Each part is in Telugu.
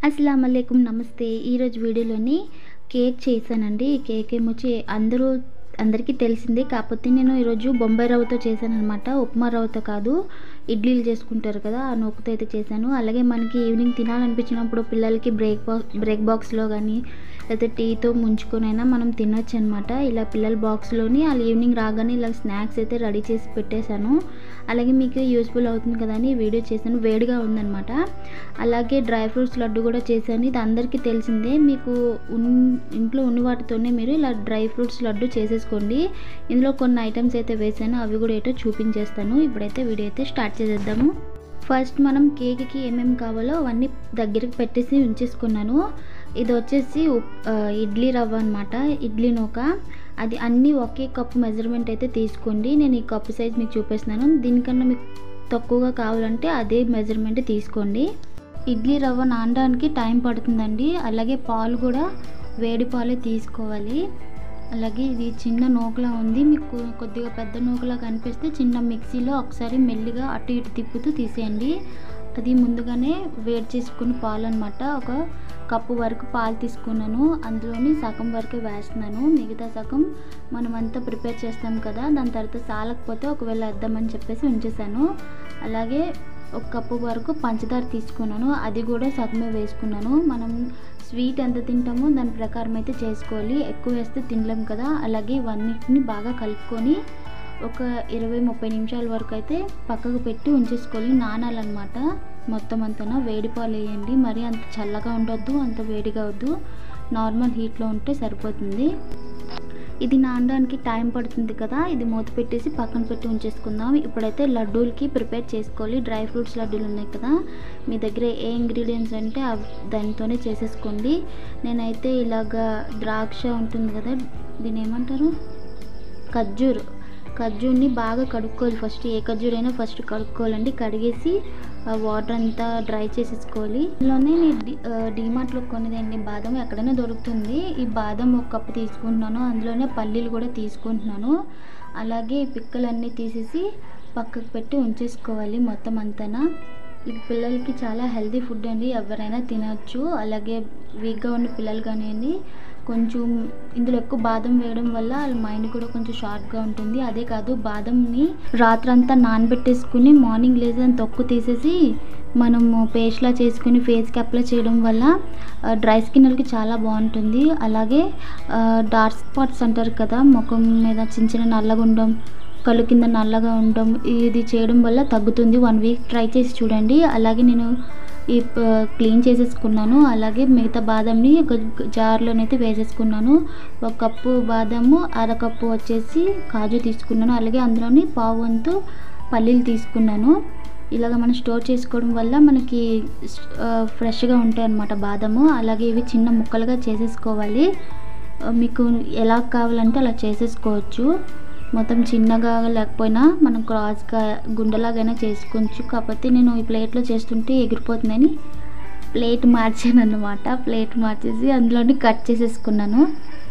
అస్సలం అయికం నమస్తే ఈరోజు వీడియోలోని కేక్ చేశానండి ఈ కేక్ ఏమొచ్చి అందరూ అందరికీ తెలిసిందే కాకపోతే నేను ఈరోజు బొంబాయి రవ్వతో చేశాను అనమాట ఉప్మా రవ్వతో కాదు ఇడ్లీలు చేసుకుంటారు కదా ఆ నూకతో అయితే చేశాను అలాగే మనకి ఈవినింగ్ తినాలనిపించినప్పుడు పిల్లలకి బ్రేక్ బాక్స్ బ్రేక్ బాక్స్లో కానీ లేకపోతే టీతో ముంచుకొనైనా మనం తినొచ్చు అనమాట ఇలా పిల్లల బాక్స్లోని వాళ్ళు ఈవినింగ్ రాగానే ఇలా స్నాక్స్ అయితే రెడీ చేసి పెట్టేశాను అలాగే మీకు యూస్ఫుల్ అవుతుంది కదా అని వీడియో చేశాను వేడిగా ఉందన్నమాట అలాగే డ్రై ఫ్రూట్స్ లడ్డు కూడా చేశాను ఇది అందరికీ తెలిసిందే మీకు ఉన్ ఇంట్లో ఉన్న వాటితోనే మీరు ఇలా డ్రై ఫ్రూట్స్ లడ్డు చేసేసుకోండి ఇందులో కొన్ని ఐటమ్స్ అయితే వేసాను అవి కూడా ఏంటో చూపించేస్తాను ఇప్పుడైతే వీడియో అయితే స్టార్ట్ చేసేద్దాము ఫస్ట్ మనం కేక్కి ఏమేమి కావాలో అవన్నీ దగ్గరికి పెట్టేసి ఉంచేసుకున్నాను ఇది వచ్చేసి ఉప్- ఆ, ఇడ్లీ రవ్వ అనమాట ఇడ్లీ నూక అది అన్నీ ఒకే కప్పు మెజర్మెంట్ అయితే తీసుకోండి నేను ఈ కప్పు సైజ్ మీకు చూపిస్తున్నాను దీనికన్నా మీకు తక్కువగా కావాలంటే అదే మెజర్మెంట్ తీసుకోండి ఇడ్లీ రవ్వ నానడానికి టైం పడుతుందండి అలాగే పాలు కూడా వేడి పాలే తీసుకోవాలి అలాగే ఇది చిన్న నూకలా ఉంది మీకు కొద్దిగా పెద్ద నూకలా కనిపిస్తే చిన్న మిక్సీలో ఒకసారి మెల్లిగా అటు ఇటు తిప్పుతూ తీసేయండి అది ముందుగానే వేడి చేసుకుని పాలు అనమాట ఒక కప్పు వరకు పాలు తీసుకున్నాను అందులోని సగం వరకే వేస్తున్నాను మిగతా సగం మనం అంతా ప్రిపేర్ చేస్తాం కదా దాని తర్వాత సాలకపోతే ఒకవేళ వేద్దామని చెప్పేసి ఉంచేసాను అలాగే ఒక కప్పు వరకు పంచదార తీసుకున్నాను అది కూడా సగమే వేసుకున్నాను మనం స్వీట్ ఎంత తింటామో దాని ప్రకారం అయితే చేసుకోవాలి ఎక్కువ వేస్తే తినలేం కదా అలాగే ఇవన్నిటిని బాగా కలుపుకొని ఒక ఇరవై ముప్పై నిమిషాల వరకు అయితే పక్కకు పెట్టి ఉంచేసుకోవాలి నానాలన్నమాట మొత్తం అంతా వేడి పాలు వేయండి మరీ అంత చల్లగా ఉండొద్దు అంత వేడిగా వద్దు నార్మల్ హీట్లో ఉంటే సరిపోతుంది ఇది నానడానికి టైం పడుతుంది కదా ఇది మూత పెట్టేసి పక్కన పెట్టి ఉంచేసుకుందాం ఇప్పుడైతే లడ్డూలకి ప్రిపేర్ చేసుకోవాలి డ్రై ఫ్రూట్స్ లడ్డూలు ఉన్నాయి కదా మీ దగ్గర ఏ ఇంగ్రీడియంట్స్ అంటే అవి దానితోనే చేసేసుకోండి నేనైతే ఇలాగా ద్రాక్ష ఉంటుంది కదా దీని ఏమంటారు ఖర్జూర్ ఖర్జూర్ని బాగా కడుక్కోవాలి ఫస్ట్ ఏ ఖర్జూర్ అయినా ఫస్ట్ కడుక్కోవాలండి కడిగేసి ఆ వాటర్ అంతా డ్రై చేసేసుకోవాలి ఇందులోనే నేను డి డిమార్ట్లో కొనేదండి బాదం ఎక్కడైనా దొరుకుతుంది ఈ బాదం ఒక కప్పు తీసుకుంటున్నాను అందులోనే పల్లీలు కూడా తీసుకుంటున్నాను అలాగే ఈ పిక్కలన్నీ తీసేసి పక్కకు పెట్టి ఉంచేసుకోవాలి మొత్తం అంతనా ఇది పిల్లలకి చాలా హెల్తీ ఫుడ్ అండి ఎవరైనా తినొచ్చు అలాగే వీక్గా ఉన్న పిల్లలు కానివ్వండి కొంచెం ఇందులో ఎక్కువ బాదం వేయడం వల్ల వాళ్ళ మైండ్ కూడా కొంచెం షార్ప్గా ఉంటుంది అదే కాదు బాదంని రాత్రంతా నానబెట్టేసుకుని మార్నింగ్ లేదని తొక్కు తీసేసి మనము పేస్ట్లా చేసుకుని ఫేస్కి అప్లై చేయడం వల్ల డ్రై స్కిన్ వాళ్ళకి చాలా బాగుంటుంది అలాగే డార్క్ స్పాట్స్ అంటారు కదా ముఖం మీద చిన్న చిన్న నల్లగా ఉండడం కళ్ళు కింద నల్లగా ఉండడం ఇది చేయడం వల్ల తగ్గుతుంది వన్ వీక్ ట్రై చేసి చూడండి అలాగే నేను ఈ ప- క్లీన్ చేసేసుకున్నాను అలాగే మిగతా బాదంని ఒక జార్లోనైతే వేసేసుకున్నాను ఒక కప్పు బాదము అర కప్పు వచ్చేసి కాజు తీసుకున్నాను అలాగే అందులోని పావు వంతు పల్లీలు తీసుకున్నాను ఇలాగ మనం స్టోర్ చేసుకోవడం వల్ల మనకి ఆ, ఫ్రెష్గా ఉంటాయి అన్నమాట బాదము అలాగే ఇవి చిన్న ముక్కలుగా చేసేసుకోవాలి ఆ, మీకు ఎలా కావాలంటే అలా చేసేసుకోవచ్చు మొత్తం చిన్నగా లేకపోయినా మనం క్రాస్గా గుండెలాగైనా చేసుకోవచ్చు కాకపోతే నేను ఈ ప్లేట్లో చేస్తుంటే ఎగిరిపోతుందని ప్లేట్ మార్చాను అనమాట ప్లేట్ మార్చేసి అందులోని కట్ చేసేసుకున్నాను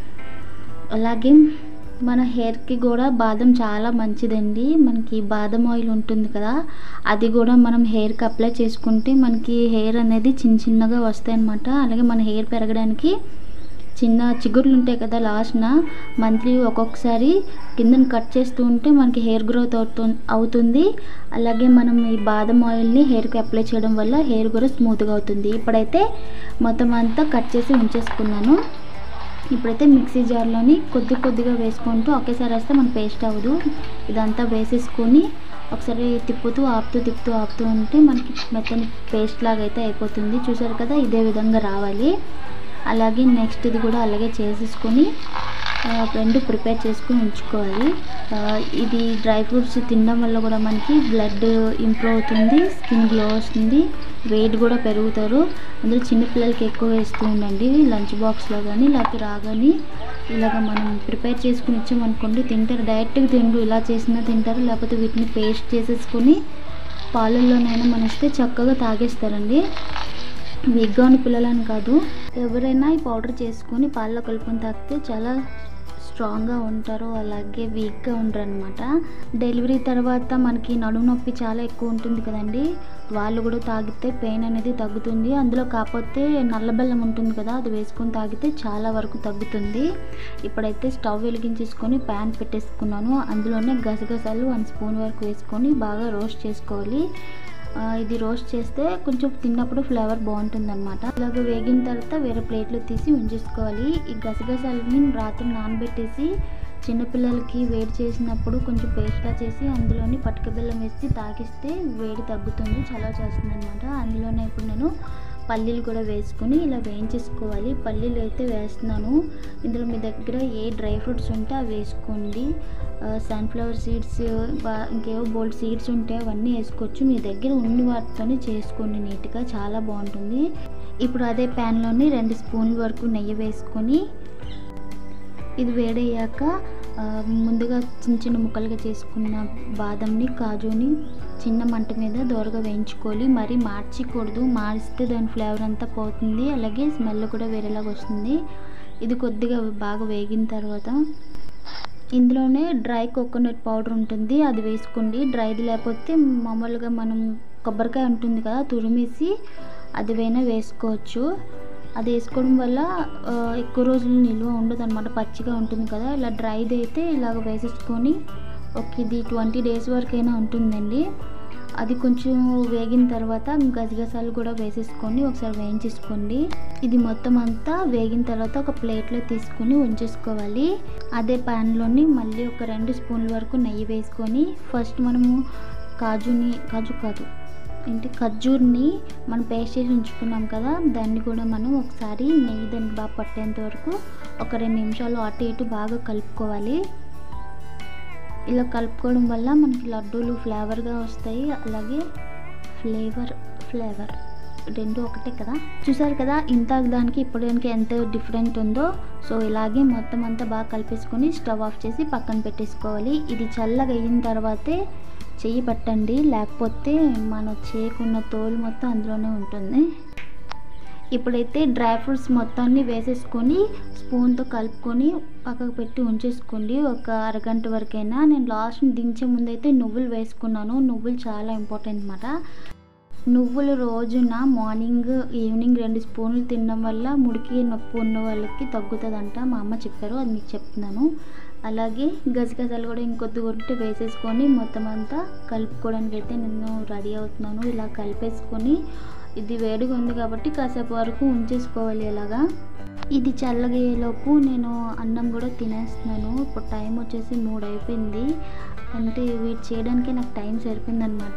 అలాగే మన హెయిర్కి కూడా బాదం చాలా మంచిదండి మనకి బాదం ఆయిల్ ఉంటుంది కదా అది కూడా మనం హెయిర్కి అప్లై చేసుకుంటే మనకి హెయిర్ అనేది చిన్న చిన్నగా వస్తాయి అన్నమాట అలాగే మన హెయిర్ పెరగడానికి చిన్న చిగుర్లు ఉంటాయి కదా లాస్ట్న మంత్లీ ఒక్కొక్కసారి కిందన కట్ చేస్తూ ఉంటే మనకి హెయిర్ గ్రోత్ అవుతు అవుతుంది అలాగే మనం ఈ బాదం ఆయిల్ని హెయిర్కి అప్లై చేయడం వల్ల హెయిర్ కూడా స్మూత్గా అవుతుంది ఇప్పుడైతే మొత్తం అంతా కట్ చేసి ఉంచేసుకున్నాను ఇప్పుడైతే మిక్సీ జార్లోని కొద్ది కొద్దిగా వేసుకుంటూ ఒకేసారి వేస్తే మన పేస్ట్ అవ్వదు ఇదంతా వేసేసుకొని ఒకసారి తిప్పుతూ ఆపుతూ తిప్పుతూ ఆపుతూ ఉంటే మనకి మెత్తని పేస్ట్ లాగా అయితే అయిపోతుంది చూసారు కదా ఇదే విధంగా రావాలి అలాగే నెక్స్ట్ ఇది కూడా అలాగే చేసేసుకొని ఆ, రెండు ప్రిపేర్ చేసుకొని ఉంచుకోవాలి ఆ, ఇది డ్రై ఫ్రూట్స్ తినడం వల్ల కూడా మనకి బ్లడ్ ఇంప్రూవ్ అవుతుంది స్కిన్ గ్లో వస్తుంది వెయిట్ కూడా పెరుగుతారు అందులో చిన్నపిల్లలకి ఎక్కువ వేస్తూ ఉండండి లంచ్ బాక్స్లో కానీ లేకపోతే రాగానే ఇలాగ మనం ప్రిపేర్ చేసుకుని ఇచ్చామనుకోండి తింటారు డైరెక్ట్గా తిండు ఇలా చేసినా తింటారు లేకపోతే వీటిని పేస్ట్ చేసేసుకొని పాలల్లోనైనా మనం ఇస్తే చక్కగా తాగేస్తారండి వీక్గా ఉన్న పిల్లలని కాదు ఎవరైనా ఈ పౌడర్ చేసుకొని పాలలో కలుపుకొని తాగితే చాలా స్ట్రాంగ్గా ఉంటారు అలాగే వీక్గా ఉండరు అనమాట డెలివరీ తర్వాత మనకి నడుము నొప్పి చాలా ఎక్కువ ఉంటుంది కదండి వాళ్ళు కూడా తాగితే పెయిన్ అనేది తగ్గుతుంది అందులో కాకపోతే నల్ల బెల్లం ఉంటుంది కదా అది వేసుకొని తాగితే చాలా వరకు తగ్గుతుంది ఇప్పుడైతే స్టవ్ వెలిగించేసుకొని ప్యాన్ పెట్టేసుకున్నాను అందులోనే గసగసాలు వన్ స్పూన్ వరకు వేసుకొని బాగా రోస్ట్ చేసుకోవాలి ఆ, ఇది రోస్ట్ చేస్తే కొంచెం తిన్నప్పుడు ఫ్లేవర్ బాగుంటుంది అనమాట ఇలాగ వేగిన తర్వాత వేరే ప్లేట్లో తీసి ఉంచేసుకోవాలి ఈ గసగసాలని రాత్రి నానబెట్టేసి చిన్నపిల్లలకి వేడి చేసినప్పుడు కొంచెం పేస్ట్లా చేసి అందులోని పట్టుక బెల్లం వేసి తాగిస్తే వేడి తగ్గుతుంది చాలా చేస్తుంది అనమాట అందులోనే ఇప్పుడు నేను పల్లీలు కూడా వేసుకుని ఇలా వేయించేసుకోవాలి పల్లీలు అయితే వేస్తున్నాను ఇందులో మీ దగ్గర ఏ డ్రై ఫ్రూట్స్ ఉంటే అవి వేసుకోండి సన్ఫ్లవర్ సీడ్స్ ఇంకేవో బోల్డ్ సీడ్స్ ఉంటే అవన్నీ వేసుకోవచ్చు మీ దగ్గర ఉన్న వాటితోనే చేసుకోండి నీట్గా చాలా బాగుంటుంది ఇప్పుడు అదే ప్యాన్లోని రెండు స్పూన్ల వరకు నెయ్యి వేసుకొని ఇది వేడయ్యాక ఆ, ముందుగా చిన్న చిన్న ముక్కలుగా చేసుకున్న బాదంని కాజుని చిన్న మంట మీద దోరగా వేయించుకోవాలి మరి మార్చకూడదు మారిస్తే దాని ఫ్లేవర్ అంతా పోతుంది అలాగే స్మెల్ కూడా వేరేలాగా వస్తుంది ఇది కొద్దిగా బాగా వేగిన తర్వాత ఇందులోనే డ్రై కోకోనట్ పౌడర్ ఉంటుంది అది వేసుకోండి డ్రైది లేకపోతే మామూలుగా మనం కొబ్బరికాయ ఉంటుంది కదా తురిమేసి అది వేనా వేసుకోవచ్చు అది వేసుకోవడం వల్ల ఆ, ఎక్కువ రోజులు నిల్వ ఉండదు అనమాట పచ్చిగా ఉంటుంది కదా ఇలా డ్రైది అయితే ఇలాగ వేసేసుకొని ఒక ఇది ట్వంటీ డేస్ వరకైనా ఉంటుందండి అది కొంచెం వేగిన తర్వాత గసగసాలు కూడా వేసేసుకొని ఒకసారి వేయించేసుకోండి ఇది మొత్తం అంతా వేగిన తర్వాత ఒక ప్లేట్లో తీసుకొని ఉంచేసుకోవాలి అదే ప్యాన్లోని మళ్ళీ ఒక రెండు స్పూన్ల వరకు నెయ్యి వేసుకొని ఫస్ట్ మనము కాజుని కాజు కాదు ఏంటి ఖర్జూర్ని మనం పేస్ట్ చేసి ఉంచుకున్నాం కదా దాన్ని కూడా మనం ఒకసారి నెయ్యి దానికి బాగా పట్టేంత వరకు ఒక రెండు నిమిషాలు అటు ఇటు బాగా కలుపుకోవాలి ఇలా కలుపుకోవడం వల్ల మనకి లడ్డూలు ఫ్లేవర్గా వస్తాయి అలాగే ఫ్లేవర్ ఫ్లేవర్ రెండు ఒకటే కదా చూసారు కదా ఇంత దానికి ఇప్పుడు దానికి ఎంత డిఫరెంట్ ఉందో సో ఇలాగే మొత్తం అంతా బాగా కలిపేసుకొని స్టవ్ ఆఫ్ చేసి పక్కన పెట్టేసుకోవాలి ఇది చల్లగా అయిన తర్వాతే చెయ్యి పట్టండి లేకపోతే మన చేయకున్న తోలు మొత్తం అందులోనే ఉంటుంది ఇప్పుడైతే డ్రై ఫ్రూట్స్ మొత్తాన్ని వేసేసుకొని స్పూన్తో కలుపుకొని పక్కకు పెట్టి ఉంచేసుకోండి ఒక అరగంట వరకైనా నేను లాస్ట్ దించే ముందైతే నువ్వులు వేసుకున్నాను నువ్వులు చాలా ఇంపార్టెంట్ అనమాట నువ్వులు రోజున మార్నింగ్ ఈవినింగ్ రెండు స్పూన్లు తినడం వల్ల ముడికి నొప్పి ఉన్న వాళ్ళకి తగ్గుతుందంట మా అమ్మ చెప్పారు అది మీకు చెప్తున్నాను అలాగే గసగసాలు కూడా ఇంకొద్ది ఉంటే వేసేసుకొని మొత్తం అంతా కలుపుకోవడానికి అయితే నేను రెడీ అవుతున్నాను ఇలా కలిపేసుకొని ఇది వేడిగా ఉంది కాబట్టి కాసేపు వరకు ఉంచేసుకోవాలి ఇలాగా ఇది చల్లగయ్యేలోపు నేను అన్నం కూడా తినేస్తున్నాను ఇప్పుడు టైం వచ్చేసి మూడు అయిపోయింది అంటే వీటి చేయడానికి నాకు టైం సరిపోయిందనమాట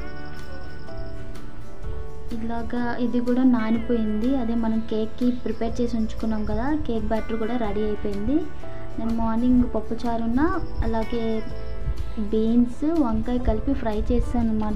ఇలాగా ఇది కూడా నానిపోయింది అదే మనం కేక్కి ప్రిపేర్ చేసి ఉంచుకున్నాం కదా కేక్ బ్యాటర్ కూడా రెడీ అయిపోయింది నేను మార్నింగ్ పప్పుచారున్న అలాగే బీన్స్ వంకాయ కలిపి ఫ్రై చేశాను అనమాట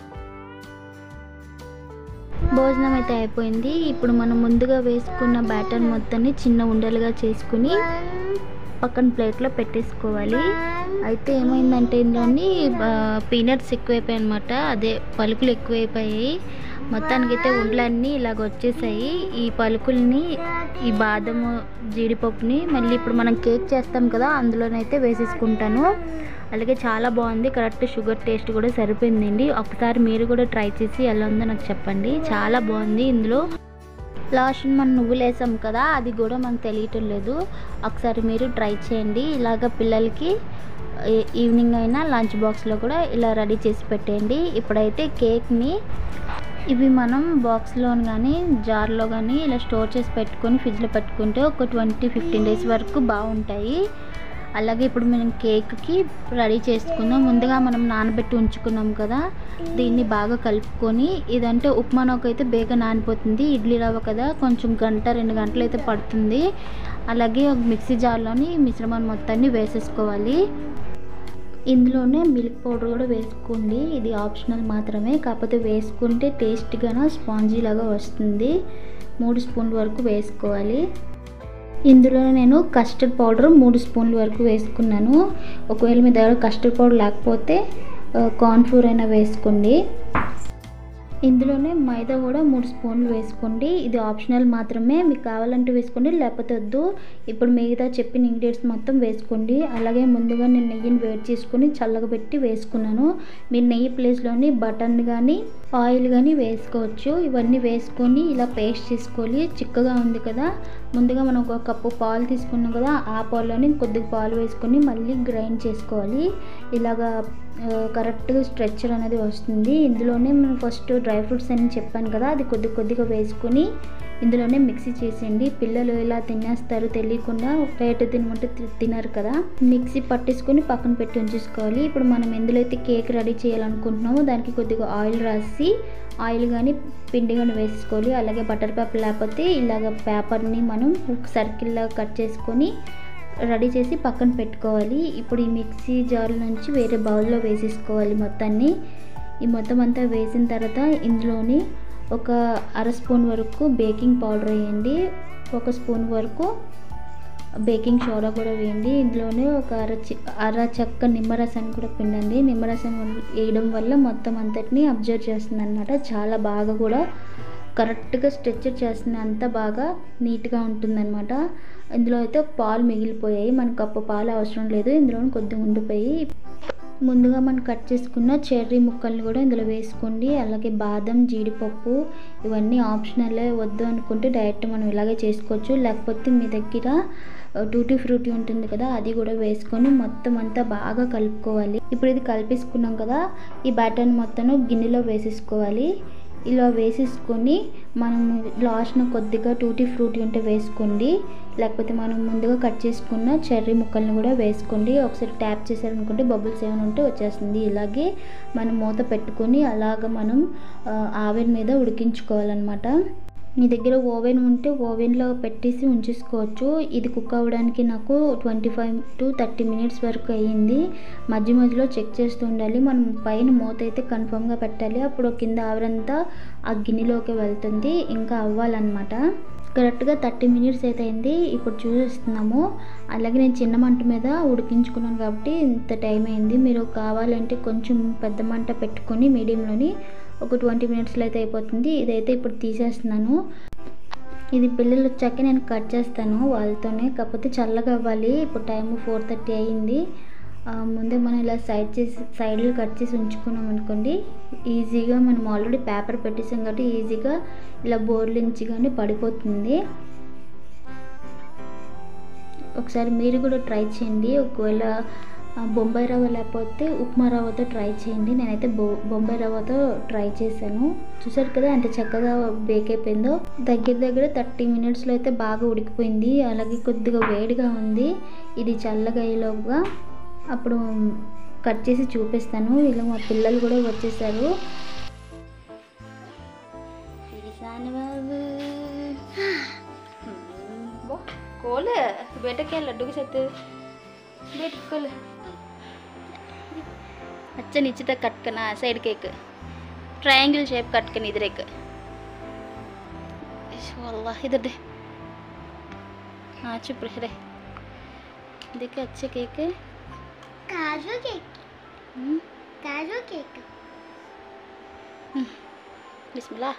భోజనం అయితే అయిపోయింది ఇప్పుడు మనం ముందుగా వేసుకున్న బ్యాటర్ మొత్తాన్ని చిన్న ఉండలుగా చేసుకుని పక్కన ప్లేట్లో పెట్టేసుకోవాలి అయితే ఏమైందంటే ఇందులోని పీనట్స్ ఎక్కువైపోయాయి అనమాట అదే పలుకులు ఎక్కువైపోయాయి మొత్తానికైతే ఉండలన్నీ ఇలాగ వచ్చేసాయి ఈ పలుకుల్ని ఈ బాదము జీడిపప్పుని మళ్ళీ ఇప్పుడు మనం కేక్ చేస్తాం కదా అందులోనైతే వేసేసుకుంటాను అలాగే చాలా బాగుంది కరెక్ట్ షుగర్ టేస్ట్ కూడా సరిపోయిందండి ఒకసారి మీరు కూడా ట్రై చేసి ఎలా ఉందో నాకు చెప్పండి చాలా బాగుంది ఇందులో లాస్ట్ మనం నువ్వులు వేసాం కదా అది కూడా మనకు తెలియటం లేదు ఒకసారి మీరు ట్రై చేయండి ఇలాగ పిల్లలకి ఈ- ఈవినింగ్ అయినా లంచ్ బాక్స్లో కూడా ఇలా రెడీ చేసి పెట్టేయండి ఇప్పుడైతే కేక్ని ఇవి మనం బాక్స్లో కానీ జార్లో కానీ ఇలా స్టోర్ చేసి పెట్టుకొని ఫ్రిడ్జ్లో పెట్టుకుంటే ఒక ట్వంటీ ఫిఫ్టీన్ డేస్ వరకు బాగుంటాయి అలాగే ఇప్పుడు మనం కేక్కి రెడీ చేసుకుందాం ముందుగా మనం నానబెట్టి ఉంచుకున్నాం కదా దీన్ని బాగా కలుపుకొని ఇదంటే ఉప్మా నూక అయితే బేగా నానిపోతుంది ఇడ్లీ రవ్వ కదా కొంచెం గంట రెండు గంటలు అయితే పడుతుంది అలాగే ఒక మిక్సీ జార్లోని ఈ మిశ్రమాన్ని మొత్తాన్ని వేసేసుకోవాలి ఇందులోనే మిల్క్ పౌడర్ కూడా వేసుకోండి ఇది ఆప్షనల్ మాత్రమే కాకపోతే వేసుకుంటే టేస్ట్గాన స్పాంజీ లాగా వస్తుంది మూడు స్పూన్ల వరకు వేసుకోవాలి ఇందులో నేను కస్టర్డ్ పౌడర్ మూడు స్పూన్ల వరకు వేసుకున్నాను ఒకవేళ మీ దగ్గర కస్టర్డ్ పౌడర్ లేకపోతే కార్న్ఫ్లోర్ అయినా వేసుకోండి ఇందులోనే మైదా కూడా మూడు స్పూన్లు వేసుకోండి ఇది ఆప్షనల్ మాత్రమే మీకు కావాలంటే వేసుకోండి లేకపోతే వద్దు ఇప్పుడు మిగతా చెప్పిన ఇంగ్రీడియంట్స్ మొత్తం వేసుకోండి అలాగే ముందుగా నేను నెయ్యిని వేడి చేసుకొని చల్లగబెట్టి వేసుకున్నాను మీరు నెయ్యి ప్లేస్లోని బటన్ కానీ ఆయిల్ కానీ వేసుకోవచ్చు ఇవన్నీ వేసుకొని ఇలా పేస్ట్ చేసుకోవాలి చిక్కగా ఉంది కదా ముందుగా మనం ఒక కప్పు పాలు తీసుకున్నాం కదా ఆ పాలులోని కొద్దిగా పాలు వేసుకొని మళ్ళీ గ్రైండ్ చేసుకోవాలి ఇలాగా కరెక్ట్గా స్ట్రెచ్చర్ అనేది వస్తుంది ఇందులోనే మనం ఫస్ట్ డ్రై ఫ్రూట్స్ అని చెప్పాను కదా అది కొద్ది కొద్దిగా వేసుకొని ఇందులోనే మిక్సీ చేసేయండి పిల్లలు ఇలా తినేస్తారు తెలియకుండా బయట తినమంటే తి- తినరు కదా మిక్సీ పట్టేసుకొని పక్కన పెట్టి ఉంచేసుకోవాలి ఇప్పుడు మనం ఎందులో అయితే కేక్ రెడీ చేయాలనుకుంటున్నామో దానికి కొద్దిగా ఆయిల్ రాసి ఆయిల్ కానీ పిండి కానీ వేసుకోవాలి అలాగే బటర్ పేపర్ లేకపోతే ఇలాగ పేపర్ని మనం సర్కిల్లా కట్ చేసుకొని రెడీ చేసి పక్కన పెట్టుకోవాలి ఇప్పుడు ఈ మిక్సీ జార్ నుంచి వేరే బౌల్లో వేసేసుకోవాలి మొత్తాన్ని ఈ మొత్తం అంతా వేసిన తర్వాత ఇందులోని ఒక అర స్పూన్ వరకు బేకింగ్ పౌడర్ వేయండి ఒక స్పూన్ వరకు బేకింగ్ సోడా కూడా వేయండి ఇందులోనే ఒక అర చి- అర చెక్క నిమ్మరసాన్ని కూడా పిండండి నిమ్మరసం వేయడం వల్ల మొత్తం అంతటిని అబ్జర్వ్ చేస్తుంది అనమాట చాలా బాగా కూడా కరెక్ట్గా స్ట్రెచ్చర్ చేస్తుంది అంత బాగా నీట్గా ఉంటుందన్నమాట ఇందులో అయితే పాలు మిగిలిపోయాయి మనకు కప్పు పాలు అవసరం లేదు ఇందులో కొద్దిగా ఉండిపోయి ముందుగా మనం కట్ చేసుకున్న చెర్రీ ముక్కల్ని కూడా ఇందులో వేసుకోండి అలాగే బాదం జీడిపప్పు ఇవన్నీ ఆప్షనల్ వద్దు అనుకుంటే డైరెక్ట్ మనం ఇలాగే చేసుకోవచ్చు లేకపోతే మీ దగ్గర టూటీ ఫ్రూటీ ఉంటుంది కదా అది కూడా వేసుకొని మొత్తం అంతా బాగా కలుపుకోవాలి ఇప్పుడు ఇది కలిపేసుకున్నాం కదా ఈ బ్యాటర్ మొత్తం గిన్నెలో వేసేసుకోవాలి ఇలా వేసేసుకొని మనం లాస్ట్న కొద్దిగా టూటీ ఫ్రూటీ ఉంటే వేసుకోండి లేకపోతే మనం ముందుగా కట్ చేసుకున్న చెర్రీ ముక్కల్ని కూడా వేసుకోండి ఒకసారి ట్యాప్ చేశారనుకుంటే బబుల్స్ ఏమైనా ఉంటే వచ్చేస్తుంది ఇలాగే మనం మూత పెట్టుకొని అలాగ మనం ఆ, ఆవిరి మీద ఉడికించుకోవాలన్నమాట మీ దగ్గర ఓవెన్ ఉంటే ఓవెన్లో పెట్టేసి ఉంచేసుకోవచ్చు ఇది కుక్ అవ్వడానికి నాకు twenty five to thirty minutes వరకు అయ్యింది మధ్య మధ్యలో చెక్ చేస్తూ ఉండాలి మనం పైన మూత అయితే కన్ఫర్మ్గా పెట్టాలి అప్పుడు కింద ఆవిరంతా ఆ గిన్నెలోకి వెళ్తుంది ఇంకా అవ్వాలన్నమాట కరెక్ట్గా థర్టీ మినిట్స్ అయితే అయింది ఇప్పుడు చూసేస్తున్నాము అలాగే నేను చిన్న మంట మీద ఉడికించుకున్నాను కాబట్టి ఇంత టైం అయింది మీరు కావాలంటే కొంచెం పెద్ద మంట పెట్టుకొని మీడియంలోని ఒక ట్వంటీ మినిట్స్లో అయితే అయిపోతుంది ఇదైతే ఇప్పుడు తీసేస్తున్నాను ఇది పిల్లలు వచ్చాక నేను కట్ చేస్తాను వాళ్ళతోనే కాకపోతే చల్లగా అవ్వాలి ఇప్పుడు టైం ఫోర్ థర్టీ అయ్యింది ఆ, ముందే మనం ఇలా సైడ్ చేసి సైడ్లు కట్ చేసి ఉంచుకున్నాం అనుకోండి ఈజీగా మనం ఆల్రెడీ పేపర్ పెట్టేసాం కాబట్టి ఈజీగా ఇలా బోర్డు నుంచి కానీ పడిపోతుంది ఒకసారి మీరు కూడా ట్రై చేయండి ఒకవేళ ఆ, బొంబాయి రవ్వ లేకపోతే ఉప్మా రవ్వతో ట్రై చేయండి నేనైతే బొ బొంబాయి రవ్వతో ట్రై చేశాను చూసారు కదా ఎంత చక్కగా బేక్ అయిపోయిందో దగ్గర దగ్గర థర్టీ మినిట్స్లో అయితే బాగా ఉడికిపోయింది అలాగే కొద్దిగా వేడిగా ఉంది ఇది చల్లగా అయ్యేలోగా అప్పుడు కట్ చేసి చూపిస్తాను ఇలా మా పిల్లలు కూడా వచ్చేసారు పిలిసాను బాబు वो खोल बेटा क्या लड्डू के साथ बेट खोल अच्छा नीचे तक कट करना side cake triangle shape cut करनी इधर एक अल्लाह इधर दे हाँ चुप रह रहे देखे अच्छे केक है काजू केक हम्म, काजू केक बिस्मिल्लाह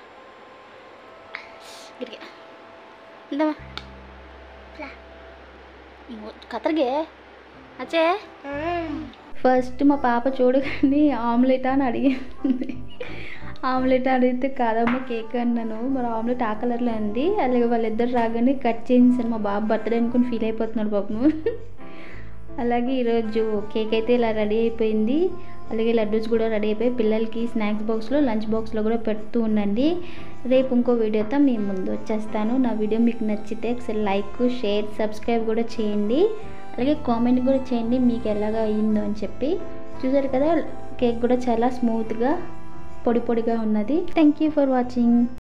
गिर गया दवा ला कतर गए अच्छे ఫస్ట్ మా పాప చూడగానే ఆమ్లెట్ అని అడిగింది ఆమ్లెట్ అడిగితే కాదమ్మా కేక్ అన్నాను మరి ఆమ్లెట్ ఆ కలర్లో ఉంది అలాగే వాళ్ళిద్దరు రాగానే కట్ చేయించాను మా బాబు బర్త్డే అనుకుని ఫీల్ అయిపోతున్నాడు పాపము అలాగే ఈరోజు కేక్ అయితే ఇలా రెడీ అయిపోయింది అలాగే లడ్డూస్ కూడా రెడీ అయిపోయి పిల్లలకి స్నాక్స్ బాక్స్లో లంచ్ బాక్స్లో కూడా పెడుతూ ఉండండి రేపు ఇంకో వీడియోతో మీ ముందు వచ్చేస్తాను నా వీడియో మీకు నచ్చితే ఒకసారి లైక్ షేర్ సబ్స్క్రైబ్ కూడా చేయండి అలాగే కామెంట్ కూడా చేయండి మీకు ఎలాగా అయ్యిందో అని చెప్పి చూసారు కదా కేక్ కూడా చాలా స్మూత్గా పొడి పొడిగా ఉన్నది థ్యాంక్ యూ ఫర్ వాచింగ్